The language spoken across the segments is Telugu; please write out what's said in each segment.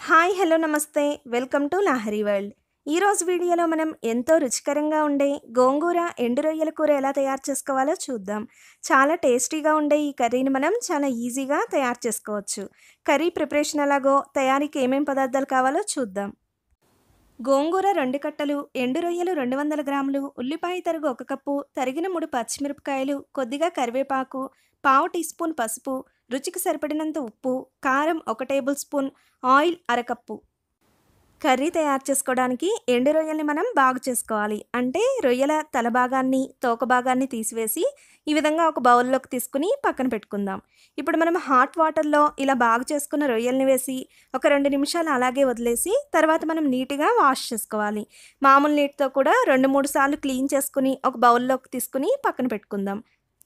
హాయ్ హలో నమస్తే వెల్కమ్ టు లాహరి వరల్డ్ ఈరోజు వీడియోలో మనం ఎంతో రుచికరంగా ఉండే గోంగూర ఎండు రొయ్యల కూర ఎలా తయారు చేసుకోవాలో చూద్దాం చాలా టేస్టీగా ఉండే ఈ కర్రీని మనం చాలా ఈజీగా తయారు చేసుకోవచ్చు కర్రీ ప్రిపరేషన్ ఎలాగో తయారీకి ఏమేం పదార్థాలు కావాలో చూద్దాం గోంగూర రెండు కట్టలు ఎండు రొయ్యలు రెండు వందల గ్రాములు ఉల్లిపాయ తరుగు ఒక కప్పు తరిగిన మూడు పచ్చిమిరపకాయలు కొద్దిగా కరివేపాకు పావు టీ స్పూన్ పసుపు రుచికి సరిపడినంత ఉప్పు కారం ఒక టేబుల్ స్పూన్ ఆయిల్ అరకప్పు కర్రీ తయారు చేసుకోవడానికి ఎండు రొయ్యల్ని మనం బాగు చేసుకోవాలి అంటే రొయ్యల తల భాగాన్ని తోక భాగాన్ని తీసివేసి ఈ విధంగా ఒక బౌల్లోకి తీసుకుని పక్కన పెట్టుకుందాం ఇప్పుడు మనం హాట్ వాటర్లో ఇలా బాగు చేసుకున్న రొయ్యల్ని వేసి ఒక రెండు నిమిషాలు అలాగే వదిలేసి తర్వాత మనం నీట్గా వాష్ చేసుకోవాలి మామూలు నీటితో కూడా రెండు మూడు సార్లు క్లీన్ చేసుకుని ఒక బౌల్లోకి తీసుకుని పక్కన పెట్టుకుందాం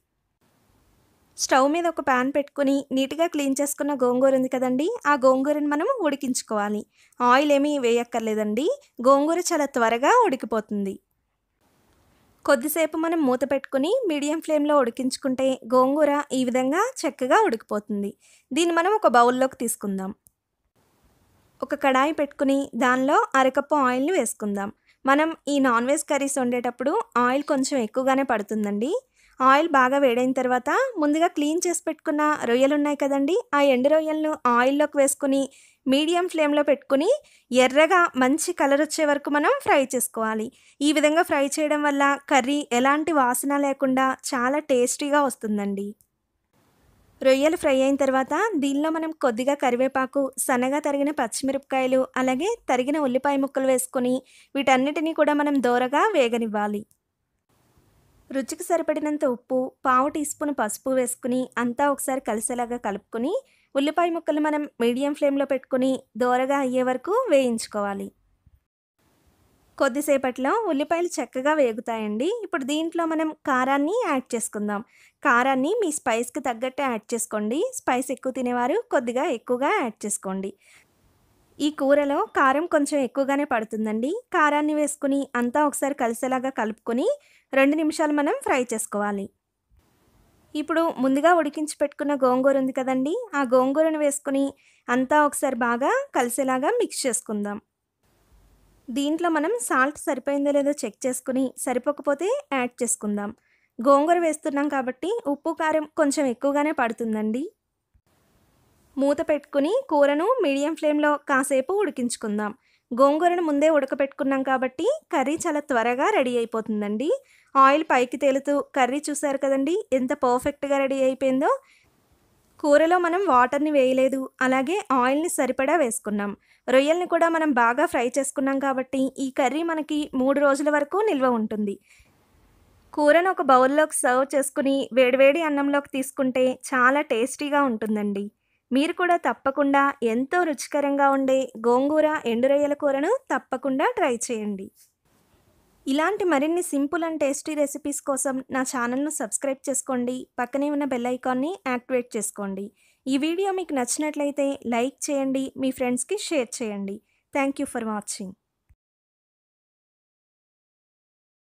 స్టవ్ మీద ఒక ప్యాన్ పెట్టుకుని నీట్గా క్లీన్ చేసుకున్న గోంగూర ఉంది కదండి ఆ గోంగూరని మనం ఉడికించుకోవాలి ఆయిల్ ఏమీ వేయక్కర్లేదండి గోంగూర చాలా త్వరగా ఉడికిపోతుంది కొద్దిసేపు మనం మూత పెట్టుకుని మీడియం ఫ్లేమ్లో ఉడికించుకుంటే గోంగూర ఈ విధంగా చక్కగా ఉడికిపోతుంది దీన్ని మనం ఒక బౌల్లోకి తీసుకుందాం ఒక కడాయి పెట్టుకుని దానిలో అరకప్పు ఆయిల్ని వేసుకుందాం మనం ఈ నాన్ వెజ్ కర్రీస్ వండేటప్పుడు ఆయిల్ కొంచెం ఎక్కువగానే పడుతుందండి ఆయిల్ బాగా వేడైన తర్వాత ముందుగా క్లీన్ చేసి పెట్టుకున్న రొయ్యలు ఉన్నాయి కదండి ఆ ఎండు రొయ్యలను ఆయిల్లోకి వేసుకుని మీడియం ఫ్లేమ్లో పెట్టుకుని ఎర్రగా మంచి కలర్ వచ్చే వరకు మనం ఫ్రై చేసుకోవాలి ఈ విధంగా ఫ్రై చేయడం వల్ల కర్రీ ఎలాంటి వాసన లేకుండా చాలా టేస్టీగా వస్తుందండి రొయ్యలు ఫ్రై అయిన తర్వాత దీనిలో మనం కొద్దిగా కరివేపాకు సన్నగా తరిగిన పచ్చిమిరపకాయలు అలాగే తరిగిన ఉల్లిపాయ ముక్కలు వేసుకొని వీటన్నిటినీ కూడా మనం దోరగా వేగనివ్వాలి రుచికి సరిపడినంత ఉప్పు పావు టీ స్పూన్ పసుపు వేసుకుని అంతా ఒకసారి కలిసేలాగా కలుపుకొని ఉల్లిపాయ ముక్కలు మనం మీడియం ఫ్లేమ్లో పెట్టుకుని దోరగా అయ్యే వరకు వేయించుకోవాలి కొద్దిసేపట్లో ఉల్లిపాయలు చక్కగా వేగుతాయండి ఇప్పుడు దీంట్లో మనం కారాన్ని యాడ్ చేసుకుందాం కారాన్ని మీ స్పైస్కి తగ్గట్టు యాడ్ చేసుకోండి స్పైస్ ఎక్కువ తినేవారు కొద్దిగా ఎక్కువగా యాడ్ చేసుకోండి ఈ కూరలో కారం కొంచెం ఎక్కువగానే పడుతుందండి కారాన్ని వేసుకుని అంతా ఒకసారి కలిసేలాగా కలుపుకొని రెండు నిమిషాలు మనం ఫ్రై చేసుకోవాలి ఇప్పుడు ముందుగా ఉడికించి పెట్టుకున్న గోంగూర ఉంది కదండి ఆ గోంగూరను వేసుకుని అంతా ఒకసారి బాగా కలిసేలాగా మిక్స్ చేసుకుందాం దీంట్లో మనం సాల్ట్ సరిపోయిందో లేదో చెక్ చేసుకుని సరిపోకపోతే యాడ్ చేసుకుందాం గోంగూర వేస్తున్నాం కాబట్టి ఉప్పు కారం కొంచెం ఎక్కువగానే పడుతుందండి మూత పెట్టుకుని కూరను మీడియం ఫ్లేమ్లో కాసేపు ఉడికించుకుందాం గోంగూరను ముందే ఉడకపెట్టుకున్నాం కాబట్టి కర్రీ చాలా త్వరగా రెడీ అయిపోతుందండి ఆయిల్ పైకి తేలుతూ కర్రీ చూసారు కదండి ఎంత పర్ఫెక్ట్గా రెడీ అయిపోయిందో కూరలో మనం వాటర్ని వేయలేదు అలాగే ఆయిల్ని సరిపడా వేసుకున్నాం రొయ్యల్ని కూడా మనం బాగా ఫ్రై చేసుకున్నాం కాబట్టి ఈ కర్రీ మనకి మూడు రోజుల వరకు నిల్వ ఉంటుంది కూరను ఒక బౌల్లోకి సర్వ్ చేసుకుని వేడివేడి అన్నంలోకి తీసుకుంటే చాలా టేస్టీగా ఉంటుందండి మీరు కూడా తప్పకుండా ఎంతో రుచికరంగా ఉండే గోంగూర ఎండు రొయ్యల కూరను తప్పకుండా ట్రై చేయండి ఇలాంటి మరిన్ని సింపుల్ అండ్ టేస్టీ రెసిపీస్ కోసం నా ఛానల్ను సబ్స్క్రైబ్ చేసుకోండి పక్కనే ఉన్న బెల్ ఐకాన్ని యాక్టివేట్ చేసుకోండి ఈ వీడియో మీకు నచ్చినట్లయితే లైక్ చేయండి మీ ఫ్రెండ్స్కి షేర్ చేయండి థ్యాంక్ యూ ఫర్ వాచింగ్